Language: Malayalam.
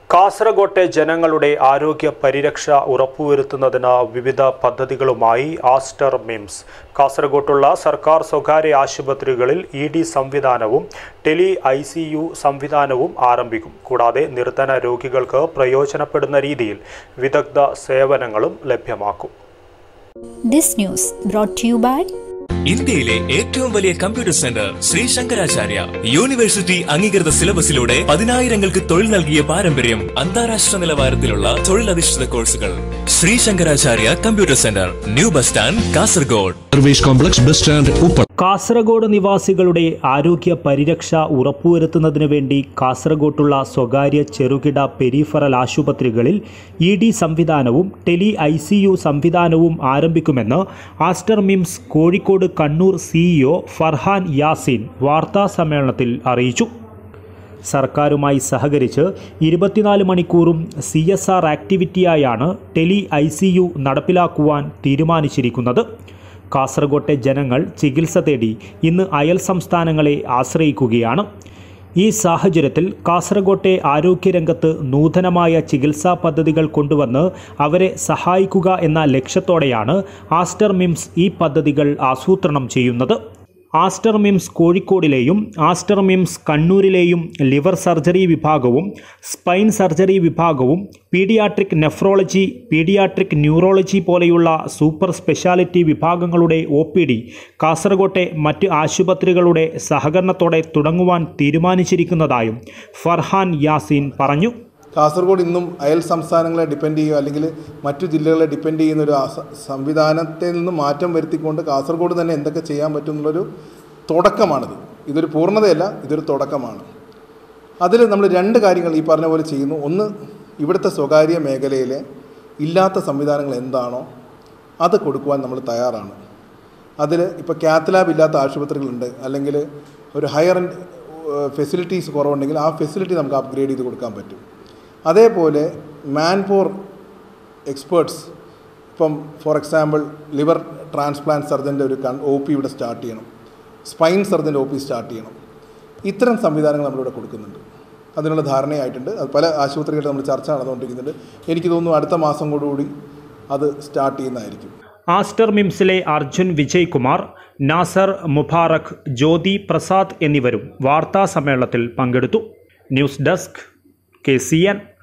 കാസർഗോട്ടെ ജനങ്ങളുടെ ആരോഗ്യ പരിരക്ഷ ഉറപ്പുവരുത്തുന്നതിന് വിവിധ പദ്ധതികളുമായി ആസ്റ്റർ മിംസ് കാസർഗോട്ടുള്ള സർക്കാർ സ്വകാര്യ ആശുപത്രികളിൽ ഇ ഡി സംവിധാനവും ടെലി ഐ സി യു സംവിധാനവും ആരംഭിക്കും കൂടാതെ നിർധന രോഗികൾക്ക് പ്രയോജനപ്പെടുന്ന രീതിയിൽ വിദഗ്ധ സേവനങ്ങളും ലഭ്യമാക്കും This news brought to you by ഇന്ത്യയിലെ ഏറ്റവും വലിയ computer centre Shri Shankaracharya university അംഗീകൃത സിലബസിലൂടെ പതിനായിരങ്ങൾക്ക് തൊഴിൽ നൽകിയ പാരമ്പര്യം അന്താരാഷ്ട്ര നിലവാരത്തിലുള്ള തൊഴിലധിഷ്ഠിത കോഴ്സുകൾ Shri Shankaracharya computer centre new bus stand Kasaragod service complex bus stand ഉപ്പ കാസർഗോഡ് നിവാസികളുടെ ആരോഗ്യ പരിരക്ഷ ഉറപ്പുവരുത്തുന്നതിനു വേണ്ടി കാസർഗോട്ടുള്ള സ്വകാര്യ ചെറുകിട പെരിഫറൽ ആശുപത്രികളിൽ ഇ ഡി സംവിധാനവും ടെലി ഐ സി യു സംവിധാനവും ആരംഭിക്കുമെന്ന് ആസ്റ്റർ മിംസ് കോഴിക്കോട് കണ്ണൂർ സിഇഒ ഫർഹാൻ യാസിൻ വാർത്താ സമ്മേളനത്തിൽ അറിയിച്ചു സർക്കാരുമായി സഹകരിച്ച് ഇരുപത്തിനാല് മണിക്കൂറും സി എസ് ആർ ആക്ടിവിറ്റിയായാണ് ടെലി ഐ സി യു നടപ്പിലാക്കുവാൻ തീരുമാനിച്ചിരിക്കുന്നത് കാസർഗോട്ടെ ജനങ്ങൾ ചികിത്സ തേടി ഇന്ന് അയൽ സംസ്ഥാനങ്ങളെ ആശ്രയിക്കുകയാണ് ഈ സാഹചര്യത്തിൽ കാസർഗോട്ടെ ആരോഗ്യരംഗത്ത് നൂതനമായ ചികിത്സാ പദ്ധതികൾ കൊണ്ടുവന്ന് അവരെ സഹായിക്കുക എന്ന ലക്ഷ്യത്തോടെയാണ് ആസ്റ്റർ മിംസ് ഈ പദ്ധതികൾ ആസൂത്രണം ചെയ്യുന്നത് ആസ്റ്റർ മിംസ് കോഴിക്കോടിലെയും ആസ്റ്റർ മിംസ് കണ്ണൂരിലെയും ലിവർ സർജറി വിഭാഗവും സ്പൈൻ സർജറി വിഭാഗവും പീഡിയാട്രിക് നെഫ്രോളജി പീഡിയാട്രിക് ന്യൂറോളജി പോലെയുള്ള സൂപ്പർ സ്പെഷ്യാലിറ്റി വിഭാഗങ്ങളുടെ ഒ പി ഡി കാസർഗോട്ടെ മറ്റ് ആശുപത്രികളുടെ സഹകരണത്തോടെ തുടങ്ങുവാൻ തീരുമാനിച്ചിരിക്കുന്നതായും ഫർഹാൻ യാസീൻ പറഞ്ഞു കാസർഗോഡ് ഇന്നും അയൽ സംസ്ഥാനങ്ങളെ ഡിപ്പെൻഡ് ചെയ്യുക അല്ലെങ്കിൽ മറ്റു ജില്ലകളെ ഡിപ്പെൻഡ് ചെയ്യുന്ന ഒരു ആസ- സംവിധാനത്തിൽ നിന്ന് മാറ്റം വരുത്തിക്കൊണ്ട് കാസർഗോഡ് തന്നെ എന്തൊക്കെ ചെയ്യാൻ പറ്റും എന്നുള്ളൊരു തുടക്കമാണിത് ഇതൊരു പൂർണ്ണതയല്ല ഇതൊരു തുടക്കമാണ് അതിൽ നമ്മൾ രണ്ട് കാര്യങ്ങൾ ഈ പറഞ്ഞ പോലെ ചെയ്യുന്നു ഒന്ന് ഇവിടുത്തെ സ്വകാര്യ മേഖലയിലെ ഇല്ലാത്ത സംവിധാനങ്ങൾ എന്താണോ അത് കൊടുക്കുവാൻ നമ്മൾ തയ്യാറാണ് അതിൽ ഇപ്പോൾ കാത്ത് ലാബ് ഇല്ലാത്ത ആശുപത്രികളുണ്ട് അല്ലെങ്കിൽ ഒരു ഹയർ ഫെസിലിറ്റീസ് കുറവുണ്ടെങ്കിൽ ആ ഫെസിലിറ്റി നമുക്ക് അപ്ഗ്രേഡ് ചെയ്ത് കൊടുക്കാൻ പറ്റും അതേപോലെ മാൻ പോർ എക്സ്പേർട്സ് ഇപ്പം ഫോർ എക്സാമ്പിൾ ലിവർ ട്രാൻസ്പ്ലാന്റ് സർജൻ്റെ ഒരു കൺ ഒ പി ഇവിടെ സ്റ്റാർട്ട് ചെയ്യണം സ്പൈൻ സർജൻ്റെ ഒ പി സ്റ്റാർട്ട് ചെയ്യണം ഇത്തരം സംവിധാനങ്ങൾ നമ്മളിവിടെ കൊടുക്കുന്നുണ്ട് അതിനുള്ള ധാരണയായിട്ടുണ്ട് അത് പല ആശുപത്രികളിലും നമ്മൾ ചർച്ച നടന്നുകൊണ്ടിരിക്കുന്നുണ്ട് എനിക്ക് തോന്നുന്നു അടുത്ത മാസം കൂടി അത് സ്റ്റാർട്ട് ചെയ്യുന്നതായിരിക്കും ആസ്റ്റർ മിംസിലെ അർജുൻ വിജയ് കുമാർ നാസർ മുബാറക് ജ്യോതി പ്രസാദ് എന്നിവരും വാർത്താ സമ്മേളനത്തിൽ പങ്കെടുത്തു news desk K C N